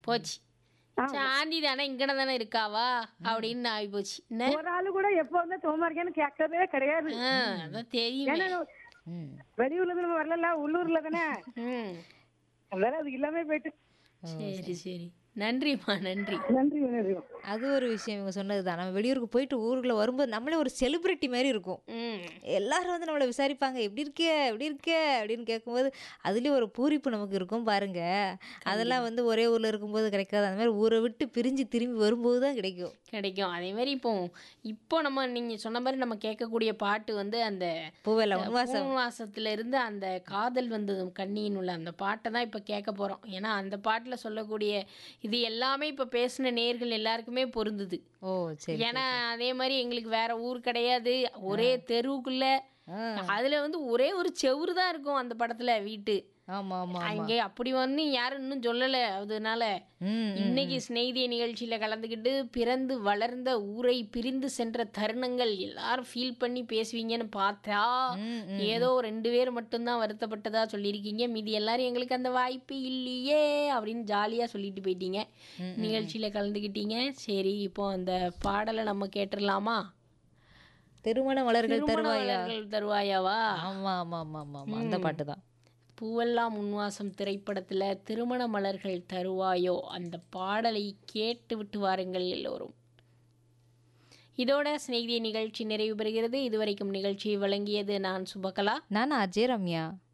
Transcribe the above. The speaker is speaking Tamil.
போச்சு சாந்தி தானே இங்கன தானே இருக்காவா அப்படின்னு ஆகி போச்சு என்ன ஒரு ஆளு கூட எப்போ வந்து தோமா இருக்கேன்னு கேட்கறதே கிடையாது ஆ, அதான் தெரியுமே ஏன்னா ம் வெளியூர்ல இருந்து நம்ம வரல உள்ளூர்ல தானே ம் அதனால அது இல்லாம போயிட்டு சரி சரி நன்றிம்மா நன்றி நன்றி நன்றி அது ஒரு விஷயம் இவங்க சொன்னது தான் நம்ம வெளியூருக்கு போயிட்டு ஊருக்குள்ள வரும்போது நம்மளே ஒரு செலிபிரிட்டி மாதிரி இருக்கும் ம் எல்லாரும் வந்து நம்மளை விசாரிப்பாங்க எப்படி இருக்கே எப்படி இருக்கே அப்படின்னு கேட்கும்போது அதுலேயும் ஒரு பூரிப்பு நமக்கு இருக்கும் பாருங்க அதெல்லாம் வந்து ஒரே ஊரில் இருக்கும்போது கிடைக்காது அந்த மாதிரி ஊரை விட்டு பிரிஞ்சு திரும்பி வரும்போது தான் கிடைக்கும் கிடைக்கும் அதே மாதிரி இப்போ இப்போ நம்ம நீங்க சொன்ன மாதிரி நம்ம கேட்கக்கூடிய பாட்டு வந்து அந்த பூவெல்லாம் உன்வாசம் பூவாசத்துல இருந்து அந்த காதல் வந்ததும் கண்ணியின் உள்ள அந்த பாட்டை தான் இப்போ கேட்க போறோம் ஏன்னா அந்த பாட்டுல சொல்லக்கூடிய இது எல்லாமே இப்போ பேசின நேர்கள் எல்லாருக்குமே பொருந்துது ஓ சரி ஏன்னா அதே மாதிரி எங்களுக்கு வேற ஊர் கிடையாது ஒரே தெருவுக்குள்ள ஆ. அதுல வந்து ஒரே ஒரு செவுரு தான் இருக்கும் அந்த படத்துல வீட்டு ஆமா ஆமா அங்கே அப்படி வந்து யாரும் இன்னும் சொல்லலை அதனால ம் இன்னைக்கு சிநேகிதிய நிகழ்ச்சியில கலந்துக்கிட்டு பிறந்து வளர்ந்த ஊரை பிரிந்து சென்ற தருணங்கள் எல்லாரும் ஃபீல் பண்ணி பேசுவீங்கன்னு பார்த்தா ம், ஏதோ ரெண்டு பேர் மட்டும்தான் வருத்தப்பட்டதா சொல்லியிருக்கீங்க மீதி எல்லாரும் எங்களுக்கு அந்த வாய்ப்பு இல்லையே அப்படின்னு ஜாலியா சொல்லிட்டு போயிட்டீங்க நிகழ்ச்சியில கலந்துக்கிட்டீங்க சரி இப்போ அந்த பாடலை நம்ம கேட்டுடலாமா திருமண மலர்கள் திருமண தருவாயா மலர்கள் தருவாயாவா ஆமா ஆமா ஆமா ஆமா ஆமா அந்த பாட்டு தான் பூவெல்லாம் முன்வாசம் திரைப்படத்துல திருமண மலர்கள் தருவாயோ அந்த பாடலை கேட்டு விட்டு வாருங்கள் எல்லோரும் இதோட சிநேகிதிய நிகழ்ச்சி நிறைவு பெறுகிறது இதுவரைக்கும் நிகழ்ச்சியை வழங்கியது நான் சுபகலா நான் அஜய் ரம்யா